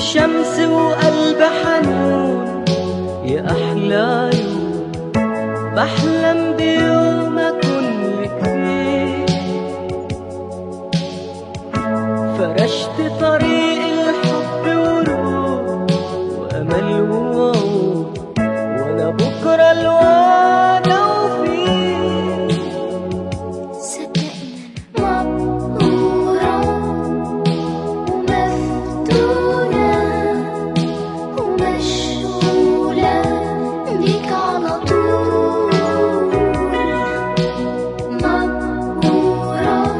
شمس وقلب حنون يا أحلى يوم بحلم بيوم أكون لك فيه فرشت طريق الحب وروح وأمل ووعود وأنا بكرة الوعد وفيه صدقنا مقهورة ومفتونة ومشغولة بيك على طول مقهورة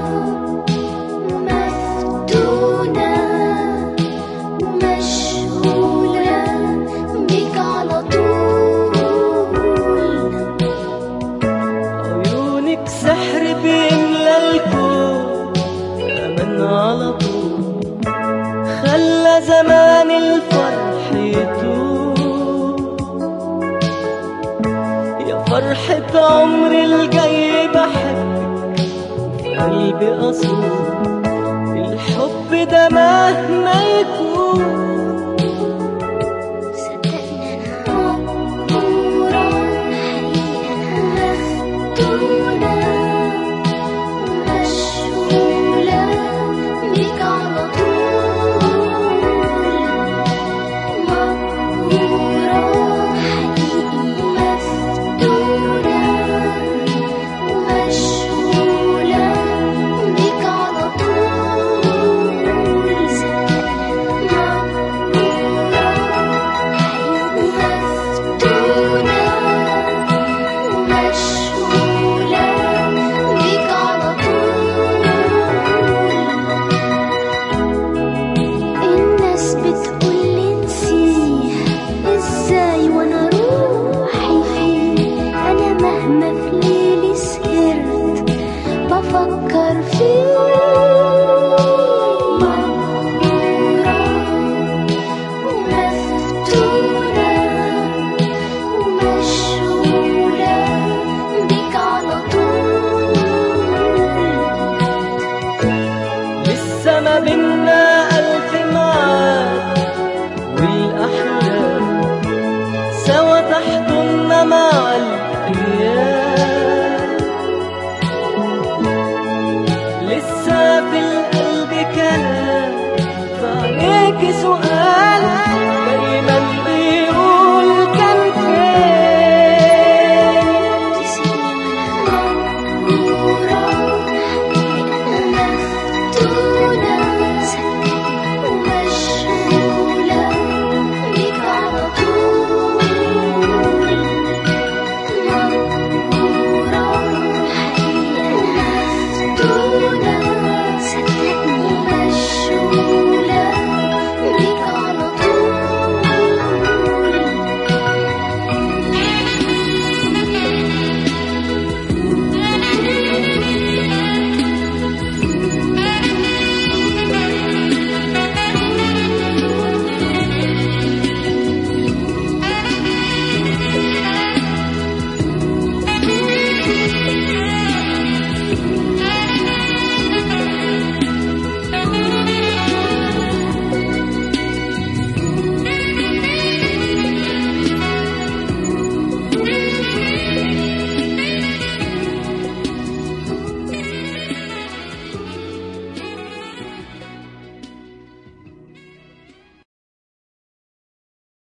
ومفتونة ومشغولة بيك على طول عيونك سحر بيملى الكون أمن على طول خلى زمان الفرح يطول يا فرحة عمري الجاي بحبك في قلبي أصول الحب ده مهما يكون